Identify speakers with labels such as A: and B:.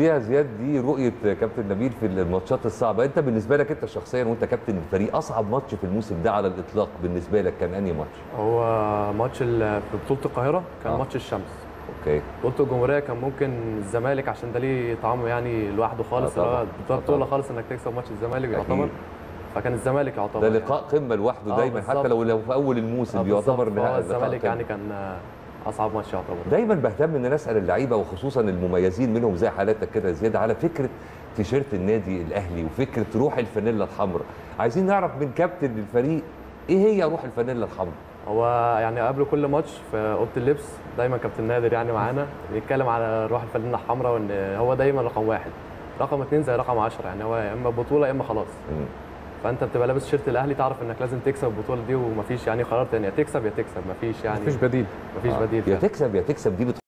A: فيها زياد دي رؤيه كابتن نبيل في الماتشات الصعبه انت بالنسبه لك انت شخصيا وانت كابتن الفريق اصعب ماتش في الموسم ده على الاطلاق بالنسبه لك كان انهي ماتش
B: هو ماتش ال- في بطوله القاهره كان
A: آه.
B: ماتش الشمس
A: اوكي
B: بطوله الجمهوريه كان ممكن الزمالك عشان ده ليه طعمه يعني لوحده خالص
A: آه طبعاً.
B: اللي هو
A: آه
B: بطوله
A: طبعاً.
B: خالص انك تكسب ماتش الزمالك
A: أكيد.
B: يعتبر فكان الزمالك يعتبر
A: ده
B: يعني.
A: لقاء قمه لوحده
B: آه
A: دايما حتى
B: بالظبط.
A: لو لو في اول الموسم
B: آه
A: يعتبر
B: بالظبط. فهو
A: نهائي لقاء
B: الزمالك
A: قمة.
B: يعني كان آه، اصعب ماتش يعتبر
A: دايما بهتم ان انا اسال اللعيبه وخصوصا المميزين منهم زي حالاتك كده يا زياد على فكره تيشيرت النادي الاهلي وفكره روح الفانيلا الحمراء عايزين نعرف من كابتن الفريق ايه هي روح الفانيلا الحمراء
B: هو يعني قبل كل ماتش في اوضه اللبس دايما كابتن نادر يعني معانا بيتكلم على روح الفانلة الحمراء وان هو دايما رقم واحد رقم اثنين زي رقم 10 يعني هو يا اما بطوله يا اما خلاص
A: مم.
B: فانت بتبقى لابس شيرت الاهلي تعرف انك لازم تكسب البطوله دي ومفيش يعني قرار تاني يا تكسب يا تكسب مفيش يعني
C: مفيش بديل
B: مفيش
A: آه.
B: بديل
A: يا
B: فعلا.
A: تكسب يا تكسب دي